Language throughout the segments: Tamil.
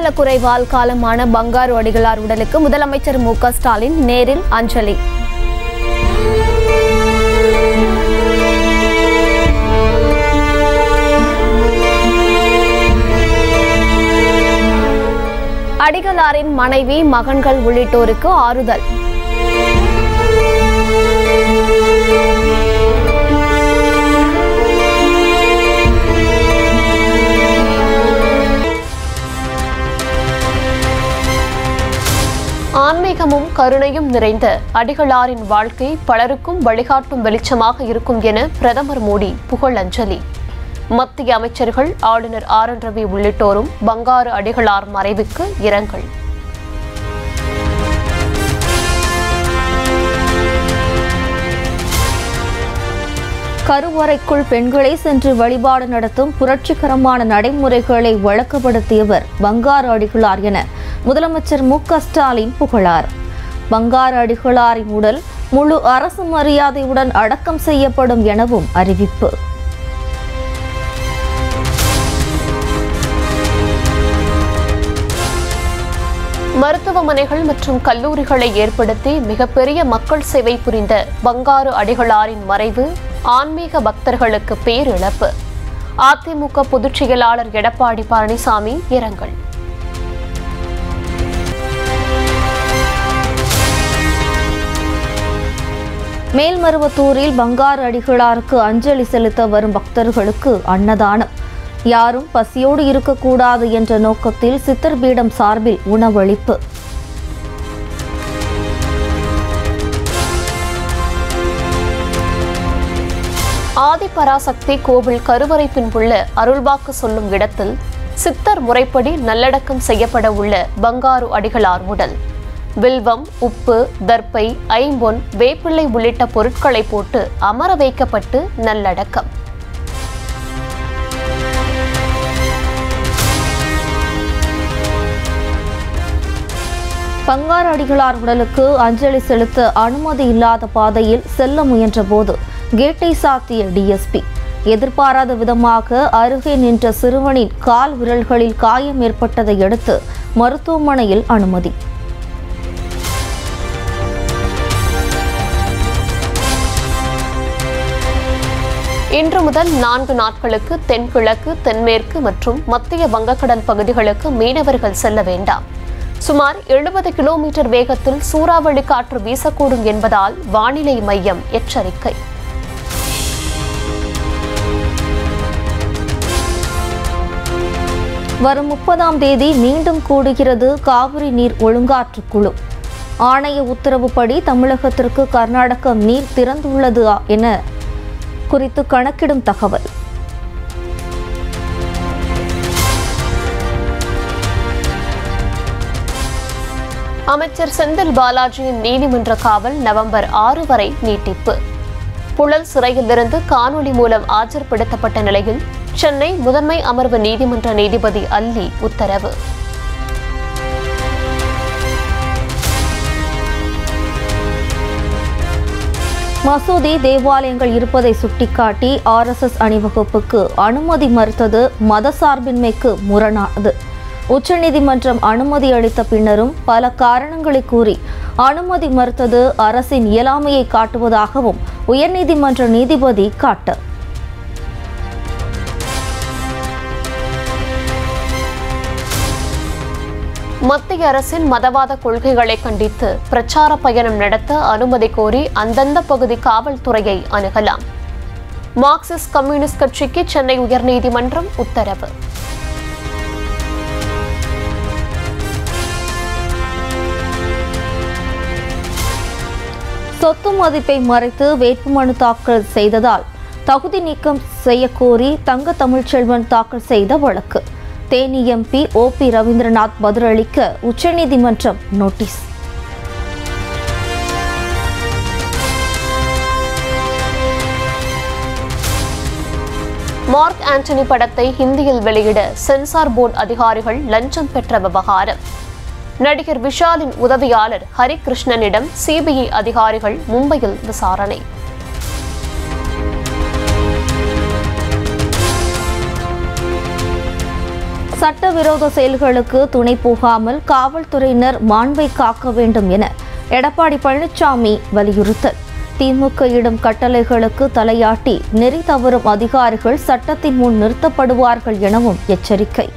உடல்நலக்குறைவால் காலமான பங்காரு அடிகளார் உடலுக்கு முதலமைச்சர் மு க ஸ்டாலின் நேரில் அஞ்சலி அடிகளாரின் மனைவி மகன்கள் உள்ளிட்டோருக்கு ஆறுதல் ஆன்மீகமும் கருணையும் நிறைந்த அடிகளாரின் வாழ்க்கை பலருக்கும் வழிகாட்டும் வெளிச்சமாக இருக்கும் என பிரதமர் மோடி புகழஞ்சலி மத்திய அமைச்சர்கள் ஆளுநர் ஆர் என் ரவி உள்ளிட்டோரும் பங்காரு அடிகளார் மறைவுக்கு இரங்கல் கருவறைக்குள் பெண்களே சென்று வழிபாடு நடத்தும் புரட்சிகரமான நடைமுறைகளை வழக்கப்படுத்தியவர் பங்காரு அடிகளார் என முதலமைச்சர் மு க ஸ்டாலின் புகழார் பங்காரு அடிகளாரின் உடல் முழு அரசு மரியாதையுடன் அடக்கம் செய்யப்படும் எனவும் அறிவிப்பு மருத்துவமனைகள் மற்றும் கல்லூரிகளை ஏற்படுத்தி மிகப்பெரிய மக்கள் சேவை புரிந்த பங்காரு அடிகளாரின் மறைவு ஆன்மீக பக்தர்களுக்கு பேரிழப்பு அதிமுக பொதுச் செயலாளர் எடப்பாடி பழனிசாமி இரங்கல் மேல்மருவத்தூரில் பங்காரு அடிகளாருக்கு அஞ்சலி செலுத்த வரும் பக்தர்களுக்கு அன்னதானம் யாரும் பசியோடு இருக்கக்கூடாது என்ற நோக்கத்தில் சித்தர் பீடம் சார்பில் உணவளிப்பு ஆதிபராசக்தி கோவில் கருவறை பின்புள்ள அருள்வாக்கு சொல்லும் இடத்தில் சித்தர் முறைப்படி நல்லடக்கம் செய்யப்பட உள்ள பங்காரு அடிகளார் உடல் வில்வம் உப்பு தர்ப்பை ஐம்பொன் வேப்பிள்ளை உள்ளிட்ட பொருட்களை போட்டு அமர வைக்கப்பட்டு நல்லடக்கம் பங்காரு அடிகளார் உடலுக்கு அஞ்சலி செலுத்த அனுமதி இல்லாத பாதையில் செல்ல முயன்றபோது கேட்டை சாத்திய டிஎஸ்பி எதிர்பாராத விதமாக அருகே நின்ற சிறுவனின் கால் விரல்களில் காயம் ஏற்பட்டதை அடுத்து மருத்துவமனையில் அனுமதி இன்று முதல் நான்கு நாட்களுக்கு தென்கிழக்கு தென்மேற்கு மற்றும் மத்திய வங்கக்கடல் பகுதிகளுக்கு மீனவர்கள் செல்ல வேண்டாம் சுமார் எழுபது கிலோமீட்டர் வேகத்தில் சூறாவளி காற்று வீசக்கூடும் என்பதால் வானிலை மையம் எச்சரிக்கை வரும் முப்பதாம் தேதி மீண்டும் கூடுகிறது காவிரி நீர் ஒழுங்காற்று குழு ஆணைய உத்தரவுப்படி தமிழகத்திற்கு கர்நாடகம் நீர் திறந்துள்ளது என குறித்து கணக்கிடும் தகவல் அமைச்சர் செந்தில் பாலாஜியின் நீதிமன்ற காவல் நவம்பர் ஆறு வரை நீட்டிப்பு புழல் சிறையிலிருந்து காணொலி மூலம் ஆஜர்படுத்தப்பட்ட நிலையில் சென்னை முதன்மை அமர்வு நீதிமன்ற நீதிபதி அல்லி உத்தரவு மசூதி தேவாலயங்கள் இருப்பதை சுட்டிக்காட்டி ஆர்எஸ்எஸ் அணிவகுப்புக்கு அனுமதி மறுத்தது மதசார்பின்மைக்கு முரணானது உச்சநீதிமன்றம் அனுமதி அளித்த பின்னரும் பல காரணங்களை கூறி அனுமதி மறுத்தது அரசின் இயலாமையை காட்டுவதாகவும் உயர்நீதிமன்ற நீதிபதி காட்டு மத்திய அரசின் மதவாத கொள்கைகளை கண்டித்து பிரச்சார பயணம் நடத்த அனுமதி கோரி அந்தந்த பகுதி காவல்துறையை அணுகலாம் மார்க்சிஸ்ட் கம்யூனிஸ்ட் கட்சிக்கு சென்னை உயர்நீதிமன்றம் உத்தரவு சொத்து மதிப்பை மறைத்து வேட்புமனு தாக்கல் செய்ததால் தகுதி நீக்கம் செய்யக்கோரி தங்க தமிழ்ச்செல்வன் தாக்கல் செய்த வழக்கு Theni MP O P Ravindranath பதிலளிக்க உச்சநீதிமன்றம் நோட்டீஸ் மார்க் ஆண்டனி படத்தை ஹிந்தியில் வெளியிட சென்சார் போர்டு அதிகாரிகள் லஞ்சம் பெற்ற விவகாரம் நடிகர் விஷாலின் உதவியாளர் ஹரிகிருஷ்ணனிடம் சிபிஐ அதிகாரிகள் மும்பையில் விசாரணை சட்டவிரோத செயல்களுக்கு துணை போகாமல் காவல்துறையினர் மாண்பை காக்க வேண்டும் என எடப்பாடி பழனிசாமி வலியுறுத்தல் திமுக இடும் கட்டளைகளுக்கு தலையாட்டி நெறி தவறும் அதிகாரிகள் சட்டத்தின் முன் நிறுத்தப்படுவார்கள் எனவும் எச்சரிக்கை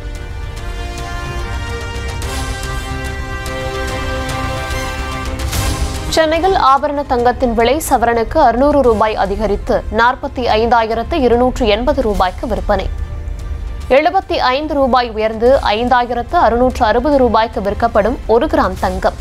சென்னையில் ஆபரண தங்கத்தின் விலை சவரனுக்கு அறுநூறு ரூபாய் அதிகரித்து நாற்பத்தி ஐந்தாயிரத்து இருநூற்று எண்பது ரூபாய்க்கு விற்பனை எழுபத்தி ஐந்து ரூபாய் உயர்ந்து ஐந்தாயிரத்து அறுநூற்று அறுபது ரூபாய்க்கு விற்கப்படும் ஒரு கிராம் தங்கம்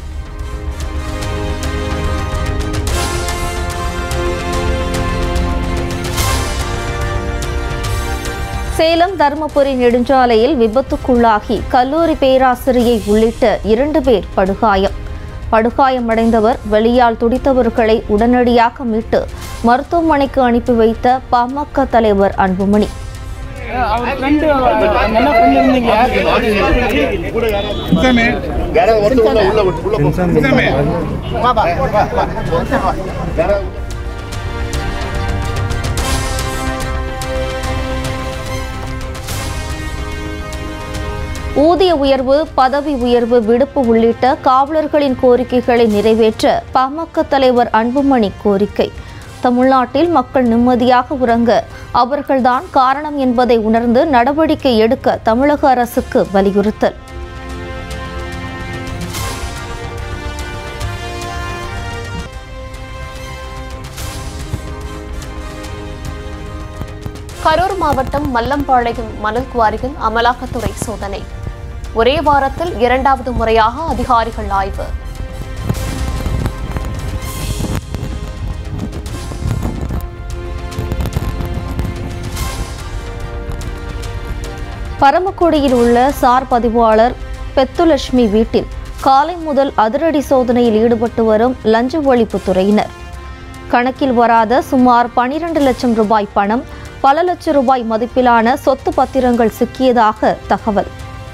சேலம் தருமபுரி நெடுஞ்சாலையில் விபத்துக்குள்ளாகி கல்லூரி பேராசிரியை உள்ளிட்ட இரண்டு பேர் படுகாயம் படுகாயமடைந்தவர் வெளியால் துடித்தவர்களை உடனடியாக மீட்டு மருத்துவமனைக்கு அனுப்பி வைத்த பாமக தலைவர் அன்புமணி அவர் ஃப்ரெண்டு நல்லா ஃப்ரெண்ட் இருந்தீங்க யாராவது ஒருத்தர் உள்ள உள்ள விட்டு- உள்ள போ. ஊதிய உயர்வு பதவி உயர்வு விடுப்பு உள்ளிட்ட காவலர்களின் கோரிக்கைகளை நிறைவேற்ற பாமக தலைவர் அன்புமணி கோரிக்கை தமிழ்நாட்டில் மக்கள் நிம்மதியாக உறங்க அவர்கள்தான் காரணம் என்பதை உணர்ந்து நடவடிக்கை எடுக்க தமிழக அரசுக்கு வலியுறுத்தல் கரூர் மாவட்டம் மல்லம்பாளையம் மணல் குவாரியில் அமலாக்கத்துறை சோதனை ஒரே வாரத்தில் இரண்டாவது முறையாக அதிகாரிகள் ஆய்வு பரமக்குடியில் உள்ள சார் பதிவாளர் பெத்துலட்சுமி வீட்டில் காலை முதல் அதிரடி சோதனையில் ஈடுபட்டு வரும் லஞ்ச ஒழிப்புத் துறையினர் கணக்கில் வராத சுமார் பனிரெண்டு லட்சம் ரூபாய் பணம் பல லட்சம் ரூபாய் மதிப்பிலான சொத்து பத்திரங்கள் சிக்கியதாக தகவல்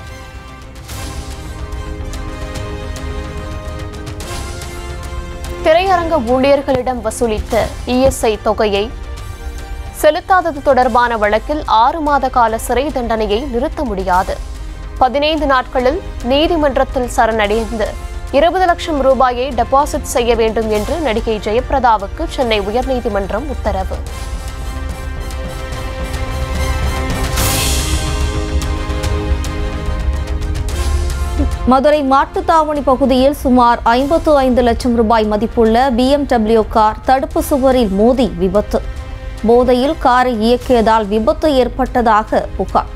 திரையரங்க ஊழியர்களிடம் வசூலித்த இஎஸ்ஐ தொகையை செலுத்தாதது தொடர்பான வழக்கில் ஆறு மாத கால சிறை தண்டனையை நிறுத்த முடியாது பதினைந்து நாட்களில் நீதிமன்றத்தில் சரணடைந்து இருபது லட்சம் ரூபாயை டெபாசிட் செய்ய வேண்டும் என்று நடிகை ஜெயபிரதாவுக்கு சென்னை உயர்நீதிமன்றம் உத்தரவு மதுரை மாட்டுத்தாவணி பகுதியில் சுமார் ஐம்பத்து ஐந்து லட்சம் ரூபாய் மதிப்புள்ள பிஎம்டபிள்யூ கார் தடுப்பு சுவரில் மோதி விபத்து போதையில் காரை இயக்கியதால் விபத்து ஏற்பட்டதாக புகார்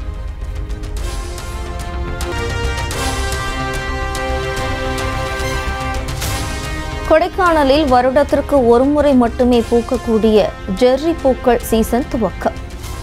கொடைக்கானலில் வருடத்திற்கு ஒருமுறை மட்டுமே பூக்கக்கூடிய ஜெர்ரி பூக்கள் சீசன் துவக்கம்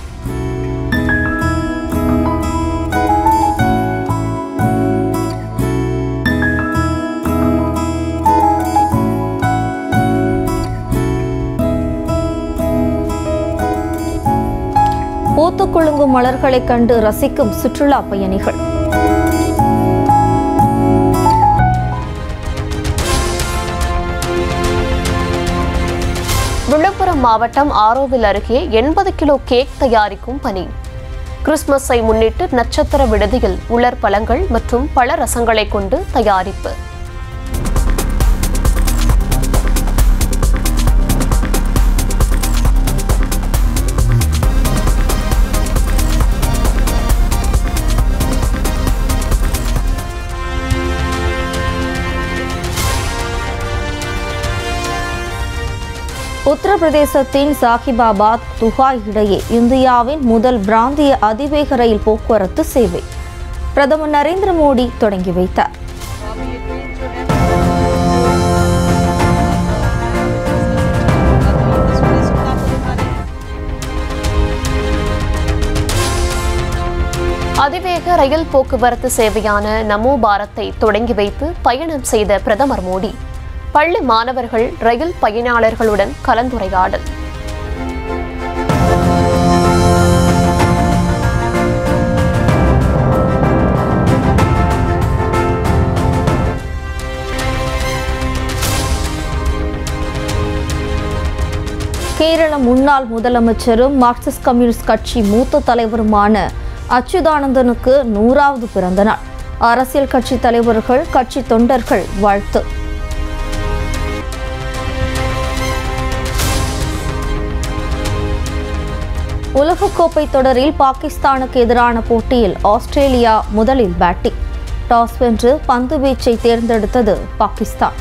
பூத்துக் குலுங்கும் மலர்களைக் கண்டு ரசிக்கும் சுற்றுலா பயணிகள் விழுப்புரம் மாவட்டம் ஆரோவில் அருகே எண்பது கிலோ கேக் தயாரிக்கும் பணி கிறிஸ்துமஸை முன்னிட்டு நட்சத்திர விடுதியில் உலர் பழங்கள் மற்றும் பழ ரசங்களை கொண்டு தயாரிப்பு உத்தரப்பிரதேசத்தின் சாஹிபாபாத் துஹாய் இடையே இந்தியாவின் முதல் பிராந்திய அதிவேக ரயில் போக்குவரத்து சேவை பிரதமர் நரேந்திர மோடி தொடங்கி வைத்தார் அதிவேக ரயில் போக்குவரத்து சேவையான நமோ பாரத்தை தொடங்கி வைத்து பயணம் செய்த பிரதமர் மோடி பள்ளி மாணவர்கள் ரயில் பயனாளர்களுடன் கலந்துரையாடல் கேரள முன்னாள் முதலமைச்சரும் மார்க்சிஸ்ட் கம்யூனிஸ்ட் கட்சி மூத்த தலைவருமான அச்சுதானந்தனுக்கு நூறாவது பிறந்த நாள் அரசியல் கட்சி தலைவர்கள் கட்சி தொண்டர்கள் வாழ்த்து உலகக்கோப்பை தொடரில் பாகிஸ்தானுக்கு எதிரான போட்டியில் ஆஸ்திரேலியா முதலில் பேட்டிங் டாஸ் வென்று பந்து வீச்சை தேர்ந்தெடுத்தது பாகிஸ்தான்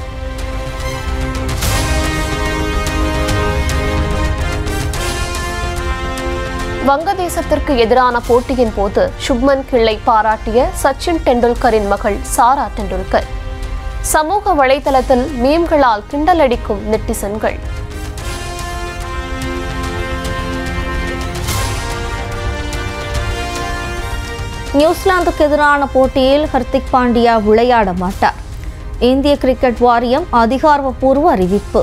வங்கதேசத்திற்கு எதிரான போட்டியின் போது சுப்மன் கிள்ளை பாராட்டிய சச்சின் டெண்டுல்கரின் மகள் சாரா டெண்டுல்கர் சமூக வலைதளத்தில் மீம்களால் கிண்டலடிக்கும் நெட்டிசன்கள் நியூசிலாந்துக்கு எதிரான போட்டியில் ஹர்திக் பாண்டியா விளையாட மாட்டார் இந்திய கிரிக்கெட் வாரியம் அதிகாரப்பூர்வ அறிவிப்பு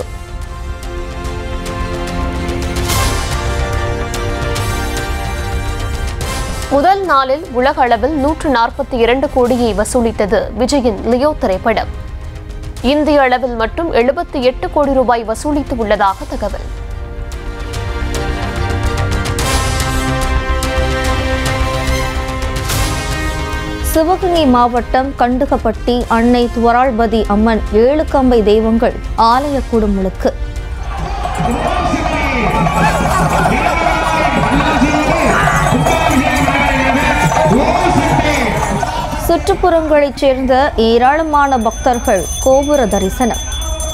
முதல் நாளில் உலக அளவில் நூற்று நாற்பத்தி இரண்டு கோடியை வசூலித்தது விஜயின் லியோ திரைப்படம் இந்திய அளவில் மட்டும் எழுபத்தி எட்டு கோடி ரூபாய் வசூலித்து உள்ளதாக தகவல் சிவகங்கை மாவட்டம் கண்டுகப்பட்டி அன்னை துவராள்பதி அம்மன் ஏழு கம்பை தெய்வங்கள் ஆலய குடுமுழுக்கு சுற்றுப்புறங்களைச் சேர்ந்த ஏராளமான பக்தர்கள் கோபுர தரிசனம்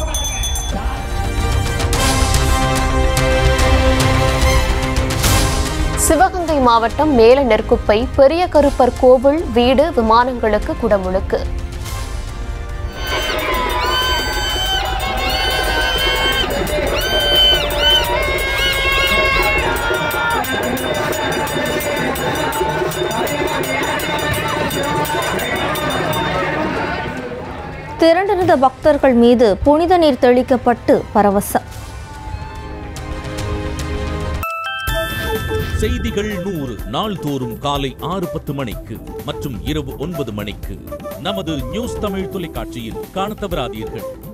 சிவகங்கை மாவட்டம் மேல நெற்குப்பை பெரிய கருப்பர் கோவில் வீடு விமானங்களுக்கு குடமுழுக்கு திரண்டிருந்த பக்தர்கள் மீது புனித நீர் தெளிக்கப்பட்டு பரவசம் செய்திகள் நூறு நாள்தோறும் காலை ஆறு பத்து மணிக்கு மற்றும் இரவு ஒன்பது மணிக்கு நமது நியூஸ் தமிழ் தொலைக்காட்சியில் காணத் தவறாதீர்கள்